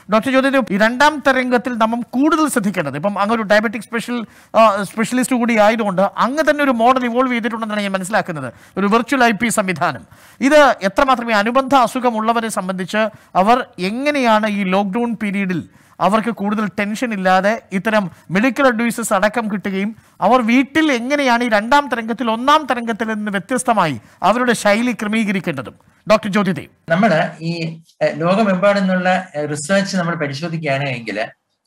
Doctor ജ്യോതി ഈ രണ്ടാം തരംഗത്തിൽ നമ്മൾ കൂടുതൽ ശ്രദ്ധിക്കേണ്ടത് ഇപ്പം അങ്ങ് ഒരു ഡയബറ്റിക് സ്പെഷ്യൽ സ്പെഷ്യലിസ്റ്റ് കൂടി ആയതുകൊണ്ട് അങ്ങ് തന്നെ ഒരു മോഡൽ ഇവോൾവ് ചെയ്തിട്ടുണ്ടെന്നാണ് ഞാൻ മനസ്സിലാക്കുന്നത് ഒരു വിർച്വൽ ഐ പി സംവിധാനം ഇത് എത്രമാത്രം ഈ അനുബന്ധ അസുഖമുള്ളവരെ സംബന്ധിച്ച് അവർ എങ്ങനെയാണ് ഈ ലോക്ക്ഡൗൺ പീരീഡിൽ അവർക്ക് കൂടുതൽ ടെൻഷൻ ഇല്ലാതെ ഇത്തരം മെഡിക്കൽ അഡ്വൈസസ് അടക്കം കിട്ടുകയും അവർ വീട്ടിൽ എങ്ങനെയാണ് ഈ രണ്ടാം തരംഗത്തിൽ ഒന്നാം തരംഗത്തിൽ നിന്ന് വ്യത്യസ്തമായി അവരുടെ ശൈലി ക്രമീകരിക്കേണ്ടതും ഡോക്ടർ ജ്യോതിദേവ് നമ്മൾ ഈ എഹ്, ലോകമെമ്പാടുന്നുള്ള റിസർച്ച് നമ്മൾ പരിശോധിക്കുകയാണ് എങ്കിൽ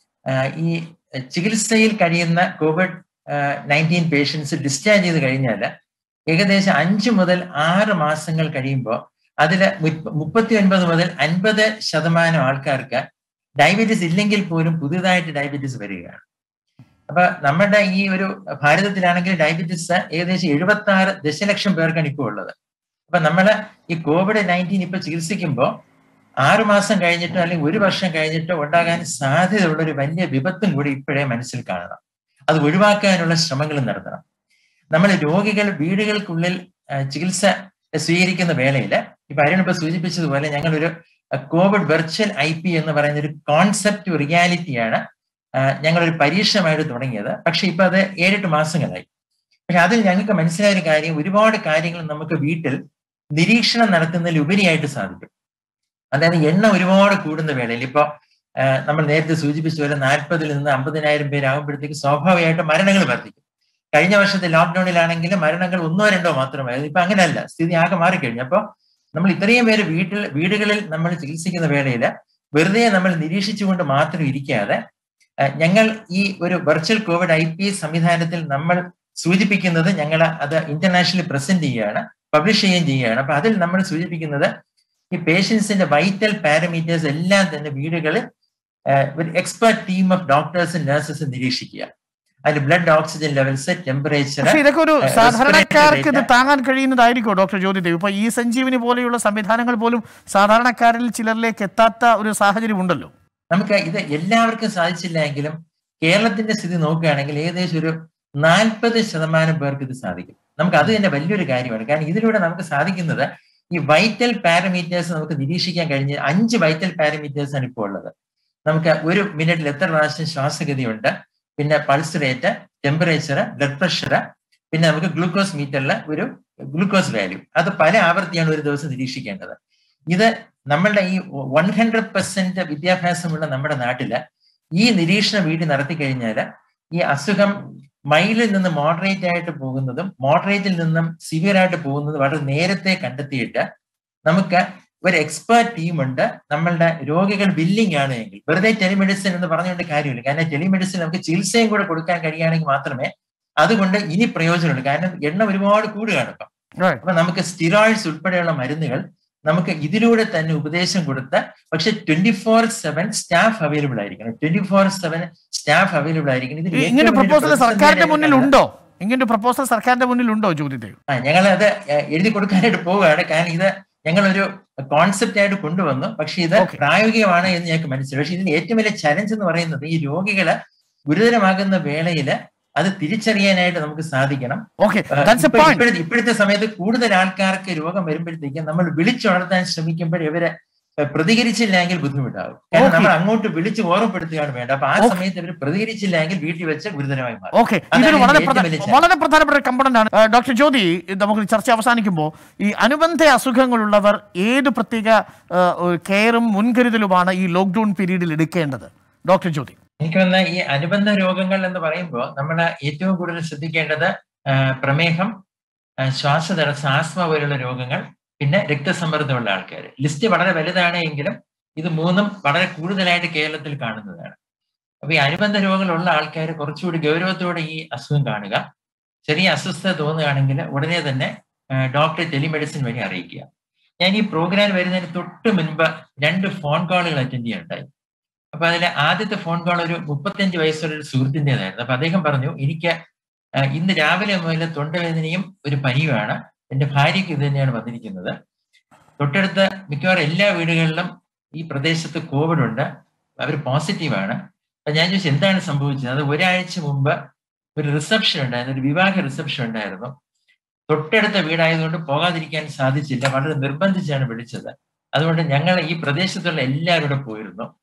ഈ ചികിത്സയിൽ കഴിയുന്ന കോവിഡ് നയൻറ്റീൻ പേഷ്യൻസ് ഡിസ്ചാർജ് ചെയ്ത് കഴിഞ്ഞാൽ ഏകദേശം അഞ്ച് മുതൽ ആറ് മാസങ്ങൾ കഴിയുമ്പോൾ അതിൽ മുപ്പത്തി ഒൻപത് മുതൽ അൻപത് ശതമാനം ആൾക്കാർക്ക് ഡയബറ്റീസ് ഇല്ലെങ്കിൽ പോലും പുതിയതായിട്ട് ഡയബറ്റീസ് വരികയാണ് അപ്പൊ നമ്മുടെ ഈ ഒരു ഭാരതത്തിലാണെങ്കിൽ ഡയബറ്റീസ് ഏകദേശം എഴുപത്തി ആറ് ദശലക്ഷം പേർക്കാണ് ഇപ്പോൾ ഉള്ളത് അപ്പൊ നമ്മള് ഈ കോവിഡ് നയൻറ്റീൻ ഇപ്പൊ ചികിത്സിക്കുമ്പോൾ ആറു മാസം കഴിഞ്ഞിട്ടോ അല്ലെങ്കിൽ ഒരു വർഷം കഴിഞ്ഞിട്ടോ ഉണ്ടാകാൻ സാധ്യതയുള്ള ഒരു വലിയ വിപത്തും കൂടി ഇപ്പോഴേ മനസ്സിൽ കാണണം അത് ഒഴിവാക്കാനുള്ള ശ്രമങ്ങൾ നടത്തണം നമ്മൾ രോഗികൾ വീടുകൾക്കുള്ളിൽ ആ, ചികിത്സ സ്വീകരിക്കുന്ന വേളയിൽ ഇപ്പൊ അരുൺ ഇപ്പൊ സൂചിപ്പിച്ചതുപോലെ ഞങ്ങളൊരു കോവിഡ് വെർച്വൽ ഐ പി എന്ന് പറയുന്ന ഒരു കോൺസെപ്റ്റ് റിയാലിറ്റിയാണ് ആ, ഞങ്ങളൊരു പരീക്ഷണമായിട്ട് തുടങ്ങിയത് പക്ഷെ ഇപ്പൊ അത് ഏഴെട്ട് മാസങ്ങളായി പക്ഷെ അതിൽ ഞങ്ങൾക്ക് മനസ്സിലായ ഒരു കാര്യം ഒരുപാട് കാര്യങ്ങൾ നമുക്ക് വീട്ടിൽ നിരീക്ഷണം നടത്തുന്നതിൽ ഉപരിയായിട്ട് സാധിക്കും അതായത് എണ്ണ ഒരുപാട് കൂടുന്ന വേളയിൽ ഇപ്പൊ ആ, നമ്മൾ നേരത്തെ സൂചിപ്പിച്ച പോലെ നാൽപ്പതിൽ നിന്ന് അമ്പതിനായിരം പേരാകുമ്പോഴത്തേക്ക് സ്വാഭാവികമായിട്ട് മരണങ്ങൾ വർദ്ധിക്കും കഴിഞ്ഞ വർഷത്തെ ലോക്ക്ഡൌണിലാണെങ്കിൽ മരണങ്ങൾ ഒന്നോ രണ്ടോ മാത്രമായിരുന്നു ഇപ്പൊ അങ്ങനെയല്ല സ്ഥിതി ആകെ മാറിക്കഴിഞ്ഞു അപ്പൊ നമ്മൾ ഇത്രയും പേര് വീട്ടിൽ വീടുകളിൽ നമ്മൾ ചികിത്സിക്കുന്ന വേളയിൽ വെറുതെ നമ്മൾ നിരീക്ഷിച്ചുകൊണ്ട് മാത്രം ഇരിക്കാതെ ആ, ഞങ്ങൾ ഈ ഒരു വെർച്വൽ കോവിഡ് ഐ പി സംവിധാനത്തിൽ നമ്മൾ സൂചിപ്പിക്കുന്നത് ഞങ്ങൾ അത് ഇന്റർനാഷണലി പ്രസന്റ് ചെയ്യുകയാണ് പബ്ലിഷ് ചെയ്യുകയും ചെയ്യുകയാണ് അപ്പൊ അതിൽ നമ്മൾ സൂചിപ്പിക്കുന്നത് ഈ പേഷ്യൻസിന്റെ വൈറ്റൽ പാരമീറ്റേഴ്സ് എല്ലാം തന്നെ വീടുകളിൽ ആ, ഒരു എക്സ്പെർട്ട് ടീം ഓഫ് ഡോക്ടേഴ്സും നഴ്സസും നിരീക്ഷിക്കുക അതിൽ ബ്ലഡ് ഓക്സിജൻ ലെവൽസ് ടെമ്പറേച്ചർ പക്ഷേ ഇതൊക്കെ ഒരു ഏഹ്, സാധാരണക്കാർക്ക് ഇത് respiratory താങ്ങാൻ കഴിയുന്നതായിരിക്കോ ഡോക്ടർ ജ്യോതിദേവ് ഇപ്പൊ ഈ സഞ്ജീവനി പോലെയുള്ള സംവിധാനങ്ങൾ പോലും സാധാരണക്കാരിൽ ചിലരിലേക്ക് എത്താത്ത ഒരു സാഹചര്യം ഉണ്ടല്ലോ നമുക്ക് ഇത് എല്ലാവർക്കും സാധിച്ചില്ല എങ്കിലും കേരളത്തിന്റെ സ്ഥിതി നോക്കുകയാണെങ്കിൽ ഏകദേശം ഒരു നാൽപ്പത് ശതമാനം പേർക്ക് ഇത് സാധിക്കും നമുക്ക് അത് തന്നെ വലിയൊരു കാര്യമാണ് കാരണം ഇതിലൂടെ നമുക്ക് സാധിക്കുന്നത് ഈ വൈറ്റൽ പാരമീറ്റേഴ്സ് നമുക്ക് നിരീക്ഷിക്കാൻ കഴിഞ്ഞ് അഞ്ച് വൈറ്റൽ പാരമീറ്റേഴ്സ് ആണ് ഇപ്പോൾ ഉള്ളത് നമുക്ക് ഒരു മിനിറ്റിൽ എത്ര പ്രാവശ്യം ശ്വാസഗതിയുണ്ട് പിന്നെ pulse rate temperature blood pressure പിന്നെ നമുക്ക് ഗ്ലൂക്കോസ് മീറ്ററിൽ ഒരു ഗ്ലൂക്കോസ് വാല്യൂ അത് പല ആവർത്തിയാണ് ഒരു ദിവസം നിരീക്ഷിക്കേണ്ടത് ഇത് നമ്മളുടെ ഈ വൺ ഹൺഡ്രഡ് പെർസെന്റ് വിദ്യാഭ്യാസമുള്ള നമ്മുടെ നാട്ടില് ഈ നിരീക്ഷണം വീട്ടിൽ നടത്തി കഴിഞ്ഞാൽ ഈ അസുഖം മൈലിൽ നിന്ന് മോഡറേറ്റ് ആയിട്ട് പോകുന്നതും മോഡറേറ്റിൽ നിന്നും സിവിയർ ആയിട്ട് പോകുന്നതും വളരെ നേരത്തെ കണ്ടെത്തിയിട്ട് നമുക്ക് ഒരു എക്സ്പേർട്ട് ടീമുണ്ട് നമ്മളുടെ രോഗികൾ ബില്ലിംഗ് ആണ് എങ്കിൽ വെറുതെ ടെലിമെഡിസിൻ എന്ന് പറഞ്ഞുകൊണ്ട് കാര്യമില്ല കാരണം ടെലിമെഡിസിൻ നമുക്ക് ചികിത്സയും കൂടെ കൊടുക്കാൻ കഴിയുകയാണെങ്കിൽ മാത്രമേ അതുകൊണ്ട് ഇനി പ്രയോജനമുള്ളൂ കാരണം എണ്ണ ഒരുപാട് കൂടുകയാണ് ഇപ്പം Right. അപ്പൊ നമുക്ക് സ്റ്റിറോയിഡ്സ് ഉൾപ്പെടെയുള്ള മരുന്നുകൾ നമുക്ക് ഇതിലൂടെ തന്നെ ഉപദേശം കൊടുത്ത് പക്ഷെ twenty four seven staff available ആയിരിക്കണം twenty four seven staff available ആയിരിക്കണം ഇതിൽ ഈ- ഏറ്റവും ഇങ്ങനെ വലിയ പ്രപ്പോസൽ പ്രതിസന്ധി സർക്കാരിന്റെ ആയിട്ട് മുന്നിൽ കാണുന്നത് ഉണ്ടോ ഇങ്ങനെ ഒരു പ്രപ്പോസൽ സർക്കാരിന്റെ മുന്നിൽ ഉണ്ടോ ജ്യോതിദേവ് ആ ഞങ്ങൾ അത് എഴുതി കൊടുക്കാനായിട്ട് പോവുകയാണ് കാരണം ഇത് ഞങ്ങളൊരു കോൺസെപ്റ്റ് ആയിട്ട് കൊണ്ടുവന്നു പക്ഷെ ഇത് Okay. പ്രായോഗികമാണ് എന്ന് ഞങ്ങൾക്ക് മനസ്സിലായി പക്ഷെ ഇതിന് ഏറ്റവും വലിയ ചലഞ്ച് എന്ന് പറയുന്നത് ഈ രോഗികള് ഗുരുതരമാകുന്ന വേളയിൽ അത് തിരിച്ചറിയാനായിട്ട് നമുക്ക് സാധിക്കണം ഓക്കെ ആ, ദാറ്റ്സ് എ ഇപ്പൊ- പോയിന്റ് ഇപ്പോഴത്തെ ഇപ്പോഴത്തെ സമയത്ത് കൂടുതൽ ആൾക്കാർക്ക് രോഗം വരുമ്പോഴത്തേക്കും നമ്മൾ വിളിച്ചുണർത്താൻ ശ്രമിക്കുമ്പോൾ ഇവര് പ്രതികരിച്ചില്ലെങ്കിൽ ബുദ്ധിമുട്ടാകും കാരണം Okay. നമ്മൾ അങ്ങോട്ട് വിളിച്ച് ഓർമ്മപ്പെടുത്തുകയാണ് വേണ്ട അപ്പൊ ആ Okay. സമയത്ത് ഇവർ പ്രതികരിച്ചില്ലെങ്കിൽ വീട്ടിൽ വെച്ച് ഗുരുതരമായി മാറും ഓക്കെ അതാണ് ഇതൊരു വളരെ ഏറ്റവും പ്രധാന- വലിയ challenge. വളരെ പ്രധാനപ്പെട്ട കമ്പണന്റ് ആണ് ഏഹ് ഡോക്ടർ ജ്യോതി ഇത് നമുക്ക് ചർച്ച അവസാനിക്കുമ്പോൾ ഈ അനുബന്ധ അസുഖങ്ങളുള്ളവർ ഏത് പ്രത്യേക ഏഹ്, ഒരു കെയറും മുൻകരുതലുമാണ് ഈ ലോക്ക്ഡൌൺ പീരീഡിൽ എടുക്കേണ്ടത് ഡോക്ടർ ജ്യോതി എനിക്ക് വന്ന ഈ അനുബന്ധ രോഗങ്ങൾ എന്ന് പറയുമ്പോൾ നമ്മൾ ഏറ്റവും കൂടുതൽ ശ്രദ്ധിക്കേണ്ടത് ആ, പ്രമേഹം ആ, ശ്വാസതടസ്സം ആസ്മ പോലുള്ള രോഗങ്ങൾ പിന്നെ രക്തസമ്മർദ്ദമുള്ള ആൾക്കാർ ലിസ്റ്റ് വളരെ വലുതാണ് എങ്കിലും ഇത് മൂന്നും വളരെ കൂടുതലായിട്ട് കേരളത്തിൽ കാണുന്നതാണ് അപ്പൊ ഈ അനുബന്ധ രോഗങ്ങളുള്ള ആൾക്കാർ കുറച്ചുകൂടി ഗൗരവത്തോടെ ഈ അസുഖം കാണുക ചെറിയ അസ്വസ്ഥത തോന്നുകയാണെങ്കിൽ ഉടനെ തന്നെ ഡോക്ടറെ ടെലിമെഡിസിൻ വഴി അറിയിക്കുക ഞാൻ ഈ പ്രോഗ്രാം വരുന്നതിന് തൊട്ട് മുൻപ് രണ്ട് ഫോൺ കോളുകൾ അറ്റൻഡ് ചെയ്യാനുണ്ടായി അപ്പൊ അതിലെ ആദ്യത്തെ ഫോൺ കോൾ ഒരു മുപ്പത്തിയഞ്ച് വയസ്സുള്ള ഒരു സുഹൃത്തിൻ്റെതായിരുന്നു അപ്പൊ അദ്ദേഹം പറഞ്ഞു എനിക്ക് ആ, ഇന്ന് രാവിലെ മുതൽ തൊണ്ടവേദനയും ഒരു പനിയുമാണ് എന്റെ ഭാര്യയ്ക്ക് ഇത് തന്നെയാണ് വന്നിരിക്കുന്നത് തൊട്ടടുത്ത മിക്കവാറും എല്ലാ വീടുകളിലും ഈ പ്രദേശത്ത് കോവിഡ് ഉണ്ട് അവർ പോസിറ്റീവാണ് അപ്പൊ ഞാൻ ചോദിച്ചു എന്താണ് സംഭവിച്ചത് അത് ഒരാഴ്ച മുമ്പ് ഒരു റിസപ്ഷൻ ഉണ്ടായിരുന്നു ഒരു വിവാഹ റിസപ്ഷൻ ഉണ്ടായിരുന്നു തൊട്ടടുത്ത വീടായതുകൊണ്ട് പോകാതിരിക്കാൻ സാധിച്ചില്ല വളരെ നിർബന്ധിച്ചാണ് വിളിച്ചത് അതുകൊണ്ട് ഞങ്ങൾ ഈ പ്രദേശത്തുള്ള എല്ലാവരും കൂടെ പോയിരുന്നു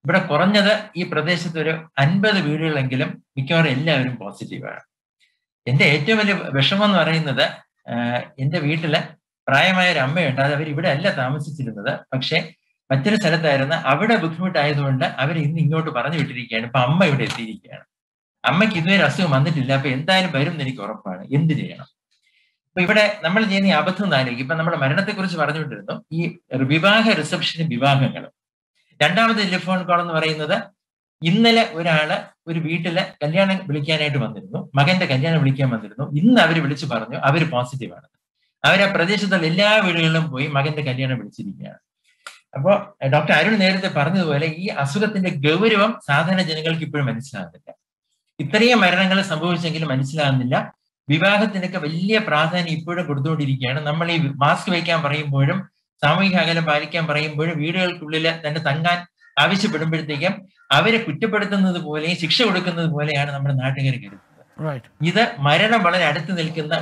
ഇവിടെ കുറഞ്ഞത് ഈ പ്രദേശത്ത് ഒരു അൻപത് വീടുകളെങ്കിലും മിക്കവാറും എല്ലാവരും പോസിറ്റീവാണ് എന്റെ ഏറ്റവും വലിയ വിഷമം എന്ന് പറയുന്നത് എന്റെ വീട്ടില് പ്രായമായ ഒരു അമ്മയുണ്ട് അത് അവർ ഇവിടെ അല്ല താമസിച്ചിരുന്നത് പക്ഷെ മറ്റൊരു സ്ഥലത്തായിരുന്നു അവിടെ ബുദ്ധിമുട്ടായതുകൊണ്ട് അവർ ഇന്ന് ഇങ്ങോട്ട് പറഞ്ഞു വിട്ടിരിക്കുകയാണ് ഇപ്പൊ അമ്മ ഇവിടെ എത്തിയിരിക്കുകയാണ് അമ്മയ്ക്ക് ഇതുവരെ അസുഖം വന്നിട്ടില്ല അപ്പൊ എന്തായാലും വരും എന്ന് എനിക്ക് ഉറപ്പാണ് എന്ത് ചെയ്യണം അപ്പൊ ഇവിടെ നമ്മൾ ചെയ്യുന്ന ഈ അബദ്ധം എന്നാലോചിക്കും ഇപ്പൊ നമ്മുടെ മരണത്തെക്കുറിച്ച് പറഞ്ഞുകൊണ്ടിരുന്നു ഈ വിവാഹ റിസപ്ഷനും വിവാഹങ്ങളും രണ്ടാമത് ടെലിഫോൺ കോൾ എന്ന് പറയുന്നത് ഇന്നലെ ഒരാള് ഒരു വീട്ടില് കല്യാണം വിളിക്കാനായിട്ട് വന്നിരുന്നു മകന്റെ കല്യാണം വിളിക്കാൻ വന്നിരുന്നു ഇന്ന് അവർ വിളിച്ചു പറഞ്ഞു അവർ പോസിറ്റീവാണ് അവർ ആ പ്രദേശത്തുള്ള എല്ലാ വീടുകളിലും പോയി മകന്റെ കല്യാണം വിളിച്ചിരിക്കുകയാണ് അപ്പോൾ ഡോക്ടർ അരുൺ നേരത്തെ പറഞ്ഞതുപോലെ ഈ അസുഖത്തിന്റെ ഗൗരവം സാധാരണ ജനങ്ങൾക്ക് ഇപ്പോഴും മനസ്സിലാകുന്നില്ല ഇത്രയും മരണങ്ങൾ സംഭവിച്ചെങ്കിലും മനസ്സിലാകുന്നില്ല വിവാഹത്തിനൊക്കെ വലിയ പ്രാധാന്യം ഇപ്പോഴും കൊടുത്തുകൊണ്ടിരിക്കുകയാണ് നമ്മൾ ഈ മാസ്ക് വയ്ക്കാൻ പറയുമ്പോഴും സാമൂഹിക അകലം പാലിക്കാൻ പറയുമ്പോഴും വീടുകൾക്കുള്ളിൽ തന്നെ തങ്ങാൻ ആവശ്യപ്പെടുമ്പോഴത്തേക്കും അവരെ കുറ്റപ്പെടുത്തുന്നത് പോലെയും ശിക്ഷ കൊടുക്കുന്നത് പോലെയാണ് നമ്മുടെ നാട്ടുകാർ കരുതുന്നത് ഇത് മരണം വളരെ അടുത്ത് നിൽക്കുന്ന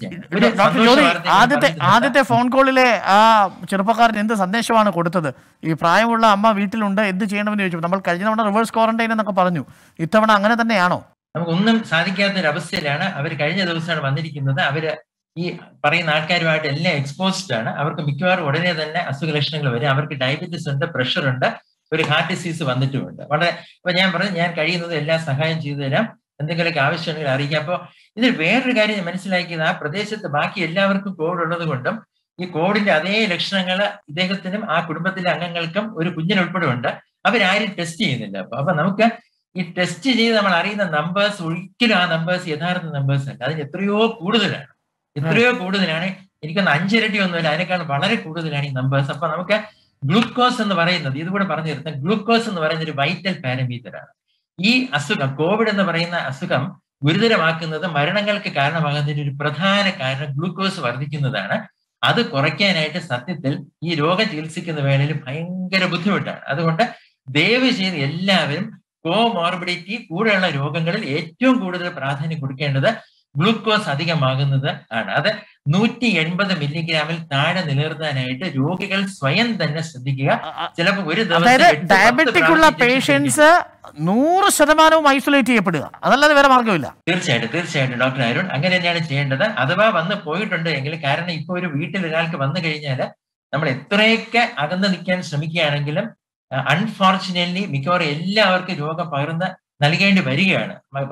ഒരവസ്ഥയാണ് ആദ്യത്തെ ആദ്യത്തെ ഫോൺ കോളിലെ ആ ചെറുപ്പക്കാരൻ എന്ത് സന്ദേശമാണ് കൊടുത്തത് ഈ പ്രായമുള്ള അമ്മ വീട്ടിലുണ്ട് എന്ത് ചെയ്യണമെന്ന് ചോദിച്ചു നമ്മൾ കഴിഞ്ഞ തവണ റിവേഴ്സ് ക്വാറന്റൈൻ എന്നൊക്കെ പറഞ്ഞു ഇത്തവണ അങ്ങനെ തന്നെയാണോ നമുക്കൊന്നും സാധിക്കാത്ത ഒരു അവസ്ഥയിലാണ് അവർ കഴിഞ്ഞ ദിവസമാണ് വന്നിരിക്കുന്നത് അവര് ഈ പറയുന്ന ആൾക്കാരുമായിട്ട് എല്ലാം എക്സ്പോസ്ഡ് ആണ് അവർക്ക് മിക്കവാറും ഉടനെ തന്നെ അസുഖ ലക്ഷണങ്ങൾ വരും അവർക്ക് ഡയബറ്റീസ് ഉണ്ട് പ്രഷർ ഉണ്ട് ഒരു ഹാർട്ട് ഡിസീസ് വന്നിട്ടുമുണ്ട് വളരെ ഇപ്പൊ ഞാൻ പറഞ്ഞു ഞാൻ കഴിയുന്നത് എല്ലാം സഹായം ചെയ്തു തരാം എന്തെങ്കിലുമൊക്കെ ആവശ്യമുണ്ടെങ്കിൽ അറിയിക്കാം അപ്പോൾ ഇതിൽ വേറൊരു കാര്യം ഞാൻ മനസ്സിലാക്കിയത് ആ പ്രദേശത്ത് ബാക്കി എല്ലാവർക്കും കോവിഡ് ഉള്ളത് കൊണ്ടും ഈ കോവിഡിന്റെ അതേ ലക്ഷണങ്ങൾ ഇദ്ദേഹത്തിനും ആ കുടുംബത്തിലെ അംഗങ്ങൾക്കും ഒരു കുഞ്ഞിനുൾപ്പെടെ ഉണ്ട് അവരാരും ടെസ്റ്റ് ചെയ്യുന്നില്ല അപ്പൊ അപ്പൊ നമുക്ക് ഈ ടെസ്റ്റ് ചെയ്ത് നമ്മൾ അറിയുന്ന നമ്പേഴ്സ് ഒരിക്കലും ആ നമ്പേഴ്സ് യഥാർത്ഥ നമ്പേഴ്സ് അല്ല അതിന് എത്രയോ കൂടുതലാണ് എത്രയോ കൂടുതലാണ് എനിക്കൊന്ന് അഞ്ചിരട്ടി ഒന്നുമില്ല അതിനേക്കാൾ വളരെ കൂടുതലാണ് ഈ നമ്പേഴ്സ് അപ്പൊ നമുക്ക് ഗ്ലൂക്കോസ് എന്ന് പറയുന്നത് ഇതുകൂടെ പറഞ്ഞു തരുന്ന ഗ്ലൂക്കോസ് എന്ന് പറയുന്ന ഒരു വൈറ്റൽ പാരമീറ്റർ ആണ് ഈ അസുഖം കോവിഡ് എന്ന് പറയുന്ന അസുഖം ഗുരുതരമാക്കുന്നത് മരണങ്ങൾക്ക് കാരണമാകുന്നതിന് ഒരു പ്രധാന കാരണം ഗ്ലൂക്കോസ് വർദ്ധിക്കുന്നതാണ് അത് കുറയ്ക്കാനായിട്ട് സത്യത്തിൽ ഈ രോഗം ചികിത്സിക്കുന്ന വേളയിൽ ഭയങ്കര ബുദ്ധിമുട്ടാണ് അതുകൊണ്ട് ദയവ് ചെയ്ത് എല്ലാവരും കോമോർബിഡിറ്റി കൂടെയുള്ള രോഗങ്ങളിൽ ഏറ്റവും കൂടുതൽ പ്രാധാന്യം കൊടുക്കേണ്ടത് ഗ്ലൂക്കോസ് അധികമാകുന്നത് ആണ് അത് നൂറ്റി എൺപത് മില്ലിഗ്രാമിൽ താഴെ നിലനിർത്താനായിട്ട് രോഗികൾ സ്വയം തന്നെ ശ്രദ്ധിക്കുക ചിലപ്പോൾ ഒരു അതായത് ഡയബറ്റിക് ഉള്ള പേഷ്യൻസ് നൂറ് ശതമാനവും ഐസൊലേറ്റ് ചെയ്യപ്പെടുക അതല്ലാതെ വേറെ മാർഗമില്ല തീർച്ചയായിട്ടും തീർച്ചയായിട്ടും ഡോക്ടർ അരുൺ അങ്ങനെ തന്നെയാണ് ചെയ്യേണ്ടത് അഥവാ വന്ന് പോയിട്ടുണ്ട് എങ്കിൽ കാരണം ഇപ്പൊ ഒരു വീട്ടിൽ ഒരാൾക്ക് വന്നു കഴിഞ്ഞാൽ നമ്മൾ എത്രയൊക്കെ അകന്ന് നിൽക്കാൻ ശ്രമിക്കുകയാണെങ്കിലും അൺഫോർച്ചുനേറ്റ്ലി മിക്കവാറും എല്ലാവർക്കും രോഗം പകർന്ന് നൽകേണ്ടി വരികയാണ്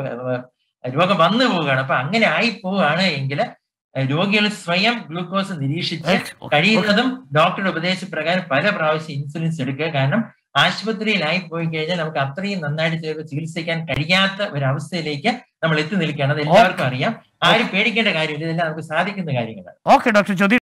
രോഗം വന്നു പോവുകയാണ് അപ്പൊ അങ്ങനെ ആയി പോവുകയാണ് എങ്കിൽ രോഗികൾ സ്വയം ഗ്ലൂക്കോസ് നിരീക്ഷിച്ച് കഴിയുന്നതും ഡോക്ടറുടെ ഉപദേശപ്രകാരം പല പ്രാവശ്യം ഇൻസുലിൻസ് എടുക്കുക കാരണം ആശുപത്രിയിലായി പോയി കഴിഞ്ഞാൽ നമുക്ക് അത്രയും നന്നായിട്ട് ചേർത്ത് ചികിത്സിക്കാൻ കഴിയാത്ത ഒരു അവസ്ഥയിലേക്ക് നമ്മൾ എത്തി നിൽക്കുകയാണ് അത് എല്ലാവർക്കും അറിയാം ആരും പേടിക്കേണ്ട കാര്യമില്ല ഇതെല്ലാം നമുക്ക് സാധിക്കുന്ന കാര്യങ്ങളാണ് ഓക്കെ ഡോക്ടർ ജ്യോതി